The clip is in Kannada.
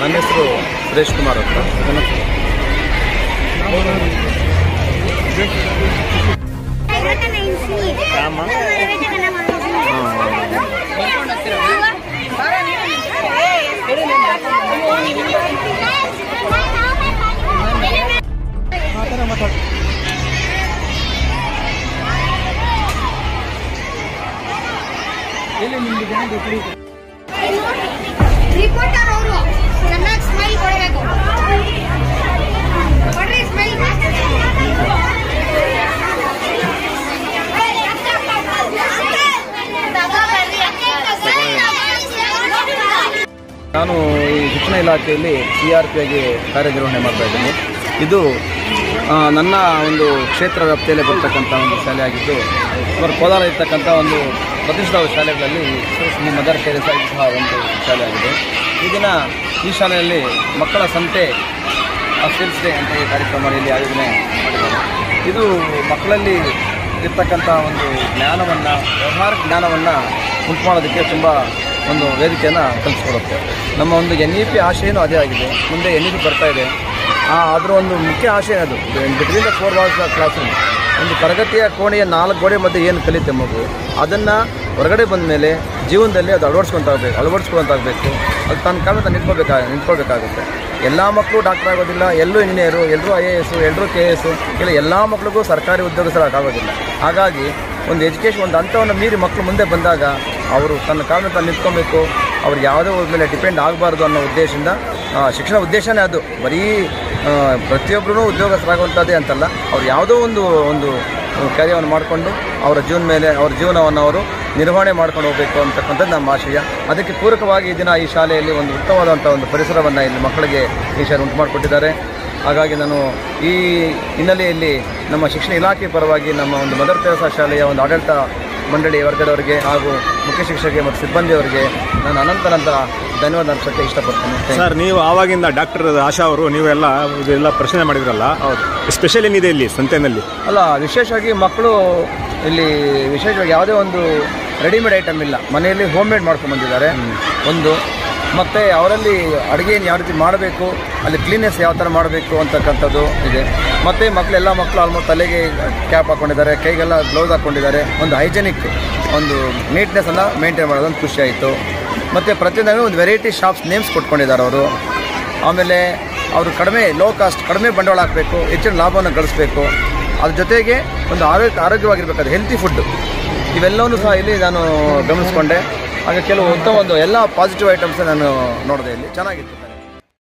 ನನ್ನ ಹೆಸರು ಸುರೇಶ್ ಕುಮಾರ್ ಅಂತ ರಿಪೋರ್ಟರ್ ಅವರು ಚೆನ್ನಾಗಿ ಸ್ಮೈಲ್ ಕೊಡಬೇಕು ಕೊಡ್ರಿ ಸ್ಮೈಲ್ ನಾನು ಈ ಶಿಕ್ಷಣ ಇಲಾಖೆಯಲ್ಲಿ ಸಿ ಆರ್ ಪಿ ಆಗಿ ಕಾರ್ಯನಿರ್ವಹಣೆ ಮಾಡ್ತಾ ಇದ್ದೀನಿ ಇದು ಆ, ನನ್ನ ಒಂದು ಕ್ಷೇತ್ರ ವ್ಯಾಪ್ತಿಯಲ್ಲಿ ಬರ್ತಕ್ಕಂಥ ಒಂದು ಶಾಲೆ ಆಗಿದ್ದು ಸುಮಾರು ಕೋಲಾರ ಇರ್ತಕ್ಕಂಥ ಒಂದು ಪ್ರತಿಷ್ಠಿತ ಶಾಲೆಗಳಲ್ಲಿ ಈ ಮದರ್ ಟೆರೇಸಾ ಇದು ಸಹ ಒಂದು ಶಾಲೆ ಆಗಿದೆ ಈ ದಿನ ಈ ಶಾಲೆಯಲ್ಲಿ ಮಕ್ಕಳ ಸಂತೆ ಸ್ಕಿಲ್ಸ್ ಡೇ ಅಂತ ಈ ಕಾರ್ಯಕ್ರಮ ಇಲ್ಲಿ ಆಯೋಜನೆ ಮಾಡಿದ್ದಾರೆ ಇದು ಮಕ್ಕಳಲ್ಲಿ ಇರ್ತಕ್ಕಂಥ ಒಂದು ಜ್ಞಾನವನ್ನು ವ್ಯವಹಾರ ಜ್ಞಾನವನ್ನು ಉಂಟು ಮಾಡೋದಕ್ಕೆ ತುಂಬ ಒಂದು ವೇದಿಕೆಯನ್ನು ಕಲಿಸ್ಕೊಡುತ್ತೆ ನಮ್ಮ ಒಂದು ಎನ್ ಇ ಪಿ ಆಶಯನೂ ಅದೇ ಆಗಿದೆ ಮುಂದೆ ಎನ್ ಇ ಪಿ ಬರ್ತಾ ಇದೆ ಆ ಅದರ ಒಂದು ಮುಖ್ಯ ಆಶಯ ಅದು between the four walls class room ಒಂದು ತರಗತಿಯ ಕೋಣೆಯ ನಾಲ್ಕು ಗೋಡೆ ಮಧ್ಯೆ ಏನು ಕಲಿತೆ ಮಗು ಅದನ್ನು ಹೊರಗಡೆ ಬಂದ ಮೇಲೆ ಜೀವನದಲ್ಲಿ ಅದು ಅಳವಡಿಸ್ಕೊಂತಾಗಬೇಕು ಅಳವಡಿಸ್ಕೊಂತಾಗಬೇಕು ಅದು ತನ್ನ ಕಾಲ ತಾನು ನಿಂತ್ಕೋಬೇಕಾಗ ನಿಂತ್ಕೊಳ್ಬೇಕಾಗುತ್ತೆ ಎಲ್ಲ ಮಕ್ಕಳು ಡಾಕ್ಟರ್ ಆಗೋದಿಲ್ಲ ಎಲ್ಲರೂ ಇಂಜಿನಿಯರು ಎಲ್ಲರೂ ಐ ಎ ಎಸ್ಸು ಎಲ್ಲರೂ ಕೆ ಎ ಎಸ್ಸು ಇಲ್ಲ ಎಲ್ಲ ಮಕ್ಳಿಗೂ ಸರ್ಕಾರಿ ಉದ್ಯೋಗಸ್ಥರಾಗೋದಿಲ್ಲ ಹಾಗಾಗಿ ಒಂದು ಎಜುಕೇಷನ್ ಒಂದು ಹಂತವನ್ನು ಮೀರಿ ಮಕ್ಕಳು ಮುಂದೆ ಬಂದಾಗ ಅವರು ತನ್ನ ಕಾಲನ್ನು ತಾನು ನಿಂತ್ಕೊಬೇಕು ಅವ್ರು ಯಾವುದೋ ಅವ್ರ ಮೇಲೆ ಡಿಪೆಂಡ್ ಆಗಬಾರ್ದು ಅನ್ನೋ ಉದ್ದೇಶದಿಂದ ಆ, ಶಿಕ್ಷಣ ಉದ್ದೇಶನೇ ಅದು ಬರೀ ಪ್ರತಿಯೊಬ್ಬರೂ ಉದ್ಯೋಗಸ್ಥರಾಗುವಂಥದ್ದೇ ಅಂತಲ್ಲ ಅವ್ರು ಯಾವುದೋ ಒಂದು ಒಂದು ಕಾರ್ಯವನ್ನು ಮಾಡಿಕೊಂಡು ಅವರ ಜೀವನ ಮೇಲೆ ಅವರ ಜೀವನವನ್ನು ಅವರು ನಿರ್ವಹಣೆ ಮಾಡ್ಕೊಂಡು ಹೋಗಬೇಕು ಅಂತಕ್ಕಂಥದ್ದು ನಮ್ಮ ಆಶಯ ಅದಕ್ಕೆ ಪೂರಕವಾಗಿ ಈ ದಿನ ಈ ಶಾಲೆಯಲ್ಲಿ ಒಂದು ಉತ್ತಮವಾದಂಥ ಒಂದು ಪರಿಸರವನ್ನು ಇಲ್ಲಿ ಮಕ್ಕಳಿಗೆ ಈ ಶಾಲೆ ಉಂಟು ಮಾಡಿಕೊಟ್ಟಿದ್ದಾರೆ ಹಾಗಾಗಿ ನಾನು ಈ ಹಿನ್ನೆಲೆಯಲ್ಲಿ ನಮ್ಮ ಶಿಕ್ಷಣ ಇಲಾಖೆ ಪರವಾಗಿ ನಮ್ಮ ಒಂದು ಮದರ್ ತೆರಸಾ ಶಾಲೆಯ ಒಂದು ಆಡಳಿತ ಮಂಡಳಿ ವರ್ಗದವರಿಗೆ ಹಾಗೂ ಮುಖ್ಯ ಶಿಕ್ಷಕರಿಗೆ ಮತ್ತು ಸಿಬ್ಬಂದಿಯವರಿಗೆ ನಾನು ಅನಂತ ನಂತರ ಧನ್ಯವಾದ ಅರ್ಸೋಕ್ಕೆ ಇಷ್ಟಪಡ್ತೇನೆ Thank you. ಸರ್ ನೀವು ಆವಾಗಿಂದ ಡಾಕ್ಟರ್ ಆಶಾ ಅವರು ನೀವೆಲ್ಲ ಇದೆಲ್ಲ ಪ್ರಶ್ನೆ ಮಾಡಿದ್ರಲ್ಲ ಹೌದು ಸ್ಪೆಷಲ್ ಏನಿದೆ ಇಲ್ಲಿ ಸಂತೆನಲ್ಲಿ ಅಲ್ಲ ವಿಶೇಷವಾಗಿ ಮಕ್ಕಳು ಇಲ್ಲಿ ವಿಶೇಷವಾಗಿ ಯಾವುದೇ ಒಂದು ರೆಡಿಮೇಡ್ ಐಟಮ್ ಇಲ್ಲ ಮನೆಯಲ್ಲಿ ಹೋಮ್ ಮೇಡ್ ಮಾಡ್ಕೊಂಡು ಬಂದಿದ್ದಾರೆ ಒಂದು ಮತ್ತು ಅವರಲ್ಲಿ ಅಡುಗೆಯನ್ನು ಯಾವ ರೀತಿ ಮಾಡಬೇಕು ಅಲ್ಲಿ ಕ್ಲೀನೆಸ್ ಯಾವ ಥರ ಮಾಡಬೇಕು ಅಂತಕ್ಕಂಥದ್ದು ಇದೆ ಮತ್ತು ಮಕ್ಕಳೆಲ್ಲ ಮಕ್ಕಳು ಆಲ್ಮೋಸ್ಟ್ ತಲೆಗೆ ಕ್ಯಾಪ್ ಹಾಕ್ಕೊಂಡಿದ್ದಾರೆ ಕೈಗೆಲ್ಲ ಗ್ಲೌಸ್ ಹಾಕ್ಕೊಂಡಿದ್ದಾರೆ ಒಂದು ಹೈಜೆನಿಕ್ ಒಂದು ನೀಟ್ನೆಸ್ಸನ್ನು ಮೇಂಟೈನ್ ಮಾಡೋದೊಂದು ಖುಷಿ ಆಯಿತು ಮತ್ತು ಪ್ರತಿಯೊಂದು ಒಂದು ವೆರೈಟಿ ಶಾಪ್ಸ್ ನೇಮ್ಸ್ ಕೊಟ್ಕೊಂಡಿದ್ದಾರೆ ಅವರು ಆಮೇಲೆ ಅವರು ಕಡಿಮೆ ಲೋ ಕಾಸ್ಟ್ ಕಡಿಮೆ ಬಂಡವಾಳ ಹಾಕಬೇಕು ಹೆಚ್ಚಿನ ಲಾಭವನ್ನು ಗಳಿಸಬೇಕು ಅದ್ರ ಜೊತೆಗೆ ಒಂದು ಆರೋಗ್ಯ ಆರೋಗ್ಯವಾಗಿರ್ಬೇಕಾದ್ರೆ ಹೆಲ್ತಿ ಫುಡ್ ಇವೆಲ್ಲವನ್ನೂ ಸಹ ಇಲ್ಲಿ ನಾನು ಗಮನಿಸ್ಕೊಂಡೆ ಹಾಗೆ ಕೆಲವು ಉತ್ತಮ ಒಂದು ಎಲ್ಲ ಪಾಸಿಟಿವ್ ಐಟಮ್ಸ್ ನಾನು ನೋಡಿದೆ ಇಲ್ಲಿ ಚೆನ್ನಾಗಿತ್ತು